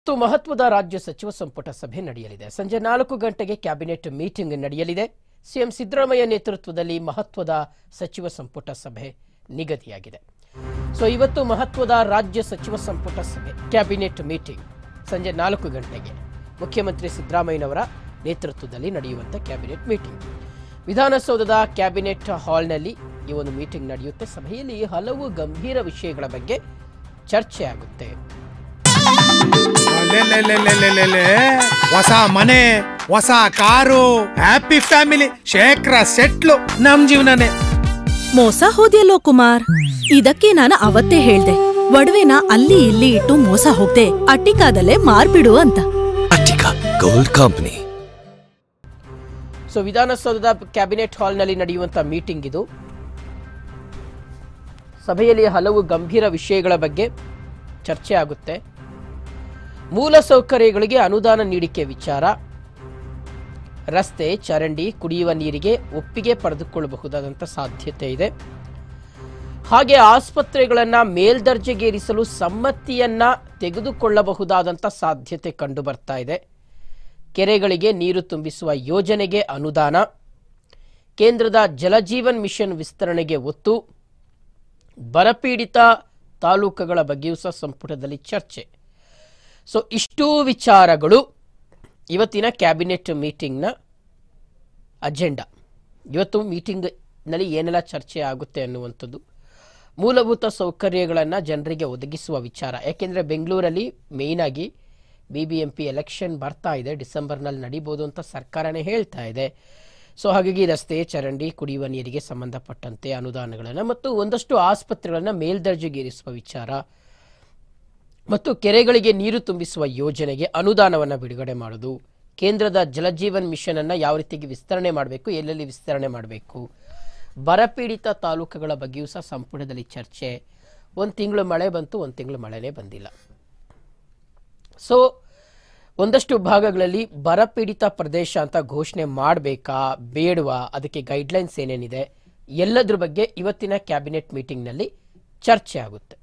ಇವತ್ತು ಮಹತ್ವದ ರಾಜ್ಯ ಸಚಿವ ಸಂಪುಟ ಸಭೆ ನಡೆಯಲಿದೆ ಸಂಜೆ ನಾಲ್ಕು ಗಂಟೆಗೆ ಕ್ಯಾಬಿನೆಟ್ ಮೀಟಿಂಗ್ ನಡೆಯಲಿದೆ ಸಿಎಂ ಸಿದ್ದರಾಮಯ್ಯ ನೇತೃತ್ವದಲ್ಲಿ ಮಹತ್ವದ ಸಚಿವ ಸಂಪುಟ ಸಭೆ ನಿಗದಿಯಾಗಿದೆ ಸೊ ಇವತ್ತು ಮಹತ್ವದ ರಾಜ್ಯ ಸಚಿವ ಸಂಪುಟ ಸಭೆ ಕ್ಯಾಬಿನೆಟ್ ಮೀಟಿಂಗ್ ಸಂಜೆ ನಾಲ್ಕು ಗಂಟೆಗೆ ಮುಖ್ಯಮಂತ್ರಿ ಸಿದ್ದರಾಮಯ್ಯನವರ ನೇತೃತ್ವದಲ್ಲಿ ನಡೆಯುವಂಥ ಕ್ಯಾಬಿನೆಟ್ ಮೀಟಿಂಗ್ ವಿಧಾನಸೌಧದ ಕ್ಯಾಬಿನೆಟ್ ಹಾಲ್ನಲ್ಲಿ ಈ ಒಂದು ಮೀಟಿಂಗ್ ನಡೆಯುತ್ತೆ ಸಭೆಯಲ್ಲಿ ಹಲವು ಗಂಭೀರ ವಿಷಯಗಳ ಬಗ್ಗೆ ಚರ್ಚೆ ಆಗುತ್ತೆ ಲೇ, ಲೇ, ಲೇ, ಲೇ, ಲೇ, ಲೇ, ಲೇ. ಹೊಸ ಮನೆ ಹೊಸ car happy family Shekhara settle ನಮ್ ಜೀವನನೇ ಮೋಸ ಹೋದ್ಯಲ್ಲೋ ಕುಮಾರ್ ಇದಕ್ಕೆ ನಾನು ಅವತ್ತೇ ಹೇಳ್ದೆ ಒಡವೆನ ಅಲ್ಲಿ ಇಲ್ಲಿ ಇಟ್ಟು ಮೋಸ ಹೋಗ್ದೆ ಅಟ್ಟಿಕಾದಲ್ಲೇ ಮಾರ್ಬಿಡು ಅಂತ Attica Gold Company. ಸೊ ವಿಧಾನಸೌಧದ ಕ್ಯಾಬಿನೆಟ್ ಹಾಲ್ನಲ್ಲಿ ನಡೆಯುವಂಥ ಮೀಟಿಂಗ್ ಇದು ಸಭೆಯಲ್ಲಿ ಹಲವು ಗಂಭೀರ ವಿಷಯಗಳ ಬಗ್ಗೆ ಚರ್ಚೆ ಆಗುತ್ತೆ ಮೂಲ ಸೌಕರ್ಯಗಳಿಗೆ ಅನುದಾನ ನೀಡಿಕೆ ವಿಚಾರ ರಸ್ತೆ ಚರಂಡಿ ಕುಡಿಯುವ ನೀರಿಗೆ ಒಪ್ಪಿಗೆ ಪಡೆದುಕೊಳ್ಳಬಹುದಾದಂಥ ಸಾಧ್ಯತೆ ಇದೆ ಹಾಗೆ ಆಸ್ಪತ್ರೆಗಳನ್ನ ಮೇಲ್ದರ್ಜೆಗೇರಿಸಲು ಸಮ್ಮತಿಯನ್ನ ತೆಗೆದುಕೊಳ್ಳಬಹುದಾದಂಥ ಸಾಧ್ಯತೆ ಕಂಡು ಬರ್ತಾ ಇದೆ ಕೆರೆಗಳಿಗೆ ನೀರು ತುಂಬಿಸುವ ಯೋಜನೆಗೆ ಅನುದಾನ ಕೇಂದ್ರದ ಜಲಜೀವನ್ ಮಿಷನ್ ವಿಸ್ತರಣೆಗೆ ಒತ್ತು ಬರಪೀಡಿತ ತಾಲೂಕುಗಳ ಬಗ್ಗೆಯೂ ಸಹ ಸಂಪುಟದಲ್ಲಿ ಚರ್ಚೆ ಸೊ ಇಷ್ಟೂ ವಿಚಾರಗಳು ಇವತ್ತಿನ ಕ್ಯಾಬಿನೆಟ್ ಮೀಟಿಂಗ್ನ ಅಜೆಂಡಾ ಇವತ್ತು ಮೀಟಿಂಗ್ನಲ್ಲಿ ಏನೆಲ್ಲ ಚರ್ಚೆ ಆಗುತ್ತೆ ಅನ್ನುವಂಥದ್ದು ಮೂಲಭೂತ ಸೌಕರ್ಯಗಳನ್ನು ಜನರಿಗೆ ಒದಗಿಸುವ ವಿಚಾರ ಯಾಕೆಂದರೆ ಬೆಂಗಳೂರಲ್ಲಿ ಮೇಯ್ನಾಗಿ B B M P election ಬರ್ತಾ ಇದೆ ಡಿಸೆಂಬರ್ನಲ್ಲಿ ನಡೀಬೋದು ಅಂತ ಸರ್ಕಾರನೇ ಹೇಳ್ತಾ ಇದೆ ಸೊ ಹಾಗಾಗಿ ರಸ್ತೆ ಚರಂಡಿ ಕುಡಿಯುವ ನೀರಿಗೆ ಸಂಬಂಧಪಟ್ಟಂತೆ ಅನುದಾನಗಳನ್ನು ಮತ್ತು ಒಂದಷ್ಟು ಆಸ್ಪತ್ರೆಗಳನ್ನು ಮೇಲ್ದರ್ಜೆಗೇರಿಸುವ ವಿಚಾರ ಮತ್ತು ಕೆರೆಗಳಿಗೆ ನೀರು ತುಂಬಿಸುವ ಯೋಜನೆಗೆ ಅನುದಾನವನ್ನು ಬಿಡುಗಡೆ ಮಾಡೋದು ಕೇಂದ್ರದ ಜಲಜೀವನ್ ಮಿಷನ್ ಅನ್ನು ಯಾವ ರೀತಿಗೆ ವಿಸ್ತರಣೆ ಮಾಡಬೇಕು ಎಲ್ಲೆಲ್ಲಿ ವಿಸ್ತರಣೆ ಮಾಡಬೇಕು ಬರಪೀಡಿತ ತಾಲೂಕುಗಳ ಬಗ್ಗೆಯೂ ಸಹ ಸಂಪುಟದಲ್ಲಿ ಚರ್ಚೆ ಒಂದು ತಿಂಗಳು ಮಳೆ ಬಂತು ಒಂದು ತಿಂಗಳು ಮಳೆನೇ ಬಂದಿಲ್ಲ ಸೊ ಒಂದಷ್ಟು ಭಾಗಗಳಲ್ಲಿ ಬರಪೀಡಿತ ಪ್ರದೇಶ ಅಂತ ಘೋಷಣೆ ಮಾಡಬೇಕಾ ಬೇಡವಾ ಅದಕ್ಕೆ ಗೈಡ್ಲೈನ್ಸ್ ಏನೇನಿದೆ ಎಲ್ಲದ್ರ ಬಗ್ಗೆ ಇವತ್ತಿನ ಕ್ಯಾಬಿನೆಟ್ ಮೀಟಿಂಗ್ನಲ್ಲಿ ಚರ್ಚೆ ಆಗುತ್ತೆ